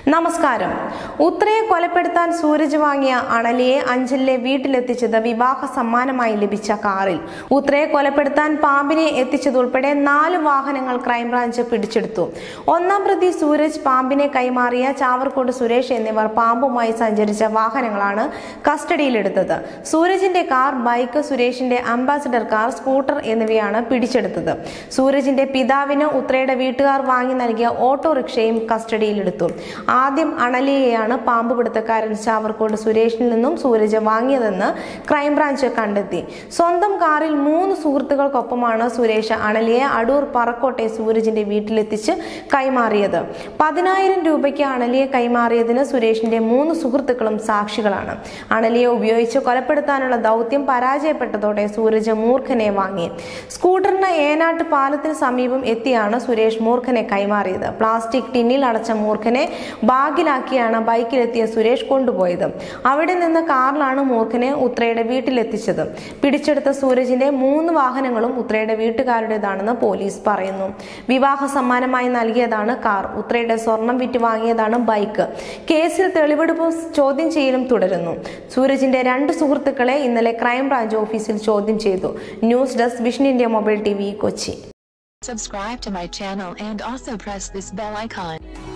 നമസ്കാരം ഉത്രയെ കൊലപ്പെടുത്താൻ സൂരജ് വാങ്ങിയ അണലിയെ അഞ്ചലിലെ വീട്ടിലെത്തിച്ചത് വിവാഹ സമ്മാനമായി ലഭിച്ച കാറിൽ ഉത്രയെ കൊലപ്പെടുത്താൻ പാമ്പിനെ എത്തിച്ചതുൾപ്പെടെ നാല് വാഹനങ്ങൾ ക്രൈംബ്രാഞ്ച് പിടിച്ചെടുത്തു ഒന്നാം പ്രതി സൂരജ് പാമ്പിനെ കൈമാറിയ ചാവർക്കോട് സുരേഷ് എന്നിവർ പാമ്പുമായി സഞ്ചരിച്ച വാഹനങ്ങളാണ് കസ്റ്റഡിയിലെടുത്തത് സൂരജിന്റെ കാർ ബൈക്ക് സുരേഷിന്റെ അംബാസഡർ കാർ സ്കൂട്ടർ എന്നിവയാണ് പിടിച്ചെടുത്തത് സൂരജിന്റെ പിതാവിന് ഉത്രയുടെ വീട്ടുകാർ വാങ്ങി നൽകിയ ഓട്ടോറിക്ഷയും കസ്റ്റഡിയിലെടുത്തു ആദ്യം അണലിയെയാണ് പാമ്പ് പിടുത്തക്കാരൻ ചാവർക്കോട് സുരേഷിൽ നിന്നും സൂരജ് വാങ്ങിയതെന്ന് ക്രൈംബ്രാഞ്ച് കണ്ടെത്തി സ്വന്തം കാറിൽ മൂന്ന് സുഹൃത്തുക്കൾക്കൊപ്പമാണ് സുരേഷ് അണലിയെ അടൂർ പറക്കോട്ടെ സൂരജിന്റെ വീട്ടിലെത്തിച്ച് കൈമാറിയത് പതിനായിരം രൂപയ്ക്ക് അണലിയെ കൈമാറിയതിന് സുരേഷിന്റെ മൂന്ന് സുഹൃത്തുക്കളും സാക്ഷികളാണ് അണലിയെ ഉപയോഗിച്ച് കൊലപ്പെടുത്താനുള്ള ദൗത്യം പരാജയപ്പെട്ടതോടെ സൂരജ് മൂർഖനെ വാങ്ങി സ്കൂട്ടറിന് ഏനാട്ട് പാലത്തിന് സമീപം എത്തിയാണ് സുരേഷ് മൂർഖനെ കൈമാറിയത് പ്ലാസ്റ്റിക് ടിന്നിൽ അടച്ച മൂർഖനെ ബാഗിലാക്കിയാണ് ബൈക്കിലെത്തിയ സുരേഷ് കൊണ്ടുപോയത് അവിടെ നിന്ന് കാറിലാണ് മൂർഖനെ ഉത്രയുടെ വീട്ടിലെത്തിച്ചത് പിടിച്ചെടുത്ത സൂരജിന്റെ മൂന്ന് വാഹനങ്ങളും ഉത്രയുടെ വീട്ടുകാരുടേതാണെന്ന് പോലീസ് പറയുന്നു വിവാഹ സമ്മാനമായി നൽകിയതാണ് കാർ ഉത്രയുടെ സ്വർണം വിറ്റ് വാങ്ങിയതാണ് ബൈക്ക് കേസിൽ തെളിവെടുപ്പും ചോദ്യം ചെയ്യലും തുടരുന്നു സൂരജിന്റെ രണ്ട് സുഹൃത്തുക്കളെ ഇന്നലെ ക്രൈംബ്രാഞ്ച് ഓഫീസിൽ ചോദ്യം ചെയ്തു news desk vision India mobile T Kochi Subscribe to my channel and also press this bell icon.